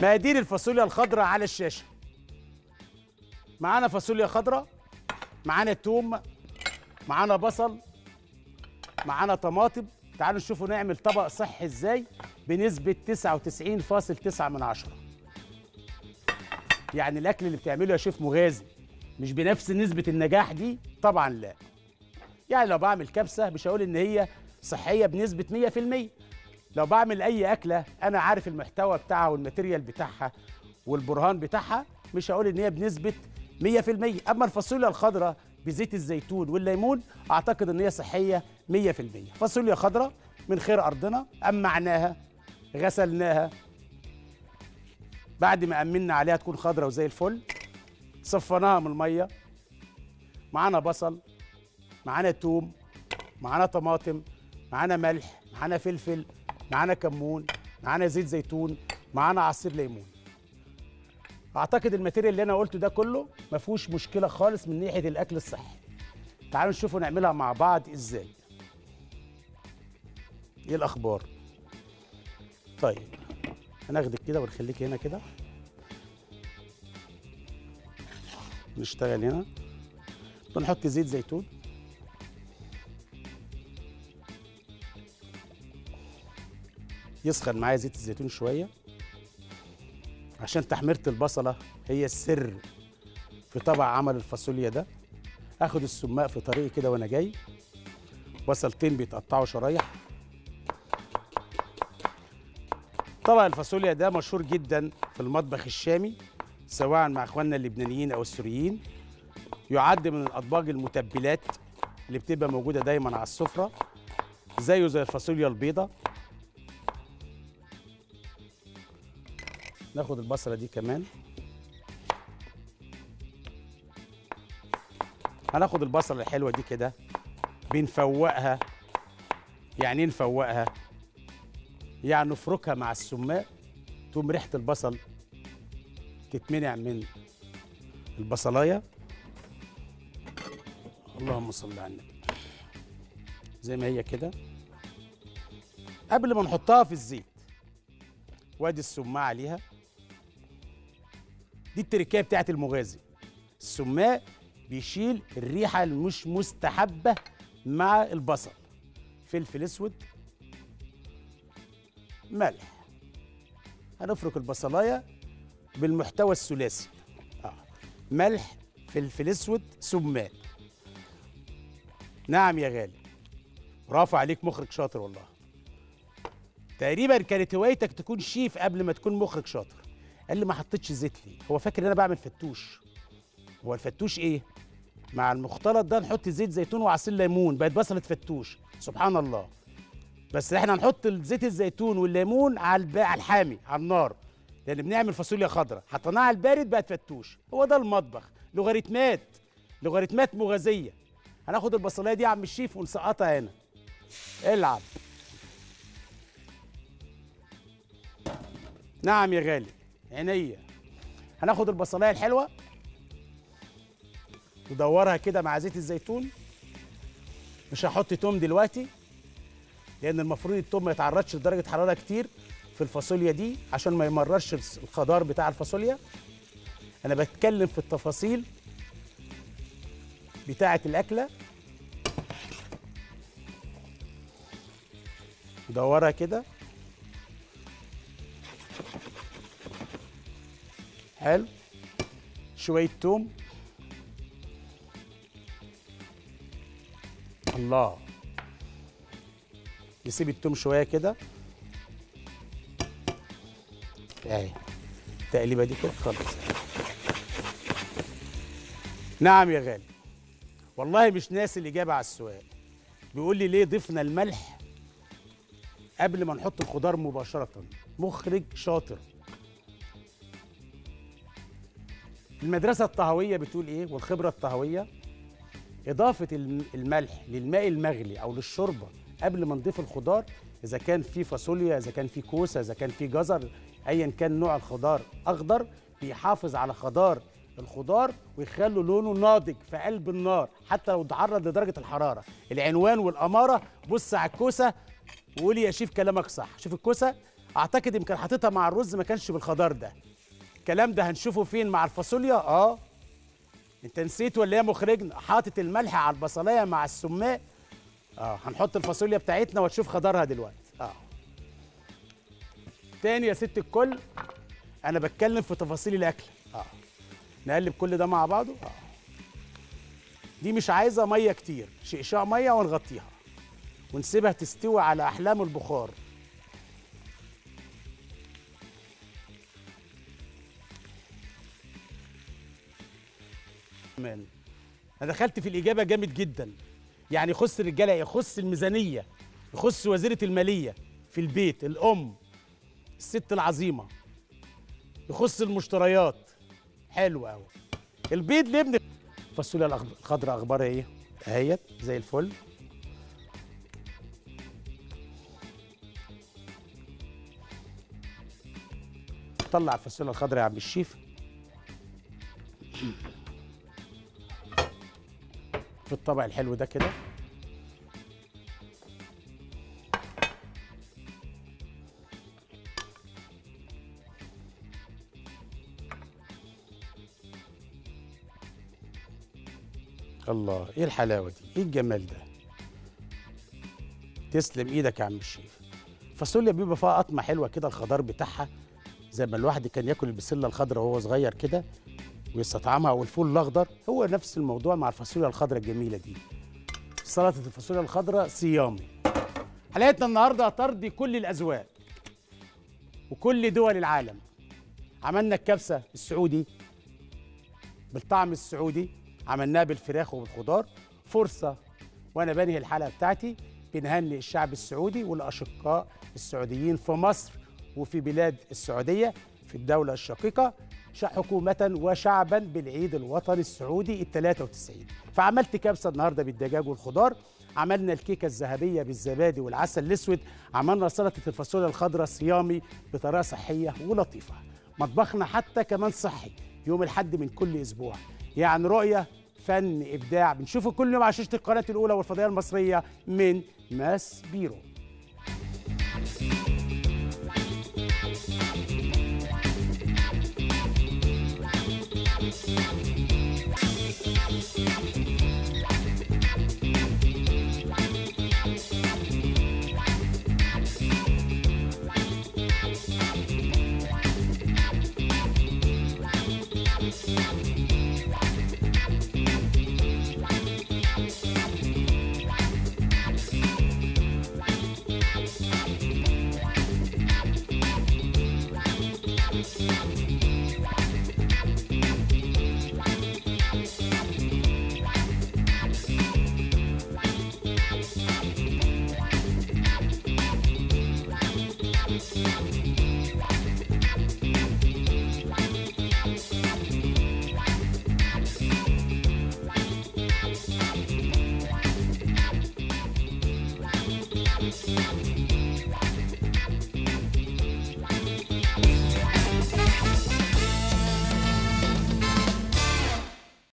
مقادير الفاصوليا الخضراء على الشاشه معانا فاصوليا خضراء معانا توم معانا بصل معانا طماطم تعالوا نشوفوا نعمل طبق صحي ازاي بنسبة 99.9 من عشرة يعني الأكل اللي بتعمله يا شيف مغازي مش بنفس نسبة النجاح دي طبعا لا يعني لو بعمل كبسة مش هقول إن هي صحية بنسبة 100% لو بعمل أي أكلة أنا عارف المحتوى بتاعها والماتيريال بتاعها والبرهان بتاعها مش هقول إن هي بنسبة 100% أما الفاصوليا الخضراء بزيت الزيتون والليمون اعتقد ان هي صحيه 100% فاصوليا خضراء من خير ارضنا امعناها غسلناها بعد ما امنا عليها تكون خضراء وزي الفل صفناها من الميه معانا بصل معانا توم معانا طماطم معانا ملح معانا فلفل معانا كمون معانا زيت زيتون معانا عصير ليمون اعتقد الماتيريال اللي انا قلته ده كله ما فيهوش مشكله خالص من ناحيه الاكل الصحي تعالوا نشوفوا نعملها مع بعض ازاي ايه الاخبار طيب هناخدك كده ونخليك هنا كده نشتغل هنا بنحط زيت زيتون يسخن معايا زيت الزيتون شويه عشان تحميرة البصلة هي السر في طبق عمل الفاصوليا ده اخد السماق في طريقي كده وانا جاي بصلتين بيتقطعوا شرايح طبق الفاصوليا ده مشهور جدا في المطبخ الشامي سواء مع اخواننا اللبنانيين او السوريين يعد من الاطباق المتبلات اللي بتبقى موجوده دايما على السفره زيه زي الفاصوليا البيضاء ناخد البصله دي كمان هناخد البصله الحلوه دي كده بنفوقها يعني ايه نفوقها يعني نفركها مع السماق تقوم ريحه البصل تتمنع من البصلايه اللهم صل على النبي زي ما هي كده قبل ما نحطها في الزيت وادي السماعه عليها دي التركية بتاعت المغازي السماق بيشيل الريحة المش مستحبة مع البصل فلفل اسود ملح هنفرك البصلاية بالمحتوى الثلاثي آه. ملح فلفل اسود سماق نعم يا غالي برافو عليك مخرج شاطر والله تقريبا كانت هوايتك تكون شيف قبل ما تكون مخرج شاطر قال لي ما حطيتش زيت ليه هو فاكر ان انا بعمل فتوش هو الفتوش ايه مع المختلط ده نحط زيت زيتون وعصير ليمون بقت بصله فتوش سبحان الله بس احنا هنحط زيت الزيتون والليمون على الب... على الحامي على النار لان بنعمل فاصوليا خضراء حطيناها على البارد بقت فتوش هو ده المطبخ لوغاريتمات لوغاريتمات مغازيه هناخد البصلايه دي يا عم الشيف ونسقطها هنا العب نعم يا غالي عينيا هناخد البصلايه الحلوه ندورها كده مع زيت الزيتون مش هحط توم دلوقتي لان المفروض التوم ما يتعرضش لدرجه حراره كتير في الفاصوليا دي عشان ما يمررش الخضار بتاع الفاصوليا انا بتكلم في التفاصيل بتاعه الاكله ندورها كده حلو شويه توم الله نسيب التوم شويه كده اهي التقليبه دي كده خلاص نعم يا غالي والله مش ناسي الاجابه على السؤال بيقول لي ليه ضفنا الملح قبل ما نحط الخضار مباشره مخرج شاطر المدرسة الطهوية بتقول إيه والخبرة الطهوية إضافة الم- الملح للماء المغلي أو للشوربة قبل ما نضيف الخضار إذا كان في فاصوليا إذا كان في كوسة إذا كان في جزر أيا كان نوع الخضار أخضر بيحافظ على خضار الخضار ويخلوا لونه ناضج في قلب النار حتى لو تعرض لدرجة الحرارة العنوان والأمارة بص على الكوسة وقولي يا شيف كلامك صح شوف الكوسة اعتقد يمكن حاططها مع الرز ما كانش بالخضار ده الكلام ده هنشوفه فين مع الفاصوليا اه انت نسيت ولا ايه يا مخرجنا حاطط الملح على البصلايه مع السماق اه هنحط الفاصوليا بتاعتنا وتشوف خضارها دلوقتي اه تاني يا ست الكل انا بتكلم في تفاصيل الاكل اه نقلب كل ده مع بعضه اه دي مش عايزه ميه كتير شقشاق ميه ونغطيها ونسيبها تستوي على احلام البخار كمان انا دخلت في الاجابه جامد جدا يعني يخص الرجاله يخص الميزانيه يخص وزيره الماليه في البيت الام الست العظيمه يخص المشتريات حلو قوي البيض ليه ابن الفاصوليا الأخض- الخضراء اخبارها ايه اهيت زي الفل طلع الفاصوليا الخضراء يا عم الشيف في الطبق الحلو ده كده الله ايه الحلاوه دي ايه الجمال ده تسلم ايدك يا عم الشيف الفاصوليا بيبقى فيها قطمه حلوه كده الخضار بتاعها زي ما الواحد كان ياكل البسله الخضراء وهو صغير كده ويستطعمها او الفول الاخضر هو نفس الموضوع مع الفاصوليا الخضراء الجميله دي سلطه الفاصوليا الخضراء صيامي حلقتنا النهارده ترضي كل الاذواق وكل دول العالم عملنا الكبسه السعودي بالطعم السعودي عملناها بالفراخ وبالخضار فرصه وانا بنهي الحلقه بتاعتي بنهني الشعب السعودي والاشقاء السعوديين في مصر وفي بلاد السعوديه في الدوله الشقيقه شع- حكومة وشعبا بالعيد الوطني السعودي ال 93 فعملت كبسة النهاردة بالدجاج والخضار عملنا الكيكة الذهبية بالزبادي والعسل الأسود عملنا سلطة الفاصوليا الخضراء صيامي بطريقة صحية ولطيفة مطبخنا حتى كمان صحي يوم الحد من كل أسبوع يعني رؤية فن إبداع بنشوفه كل يوم على شاشة القناة الأولى والفضائية المصرية من ماس بيرو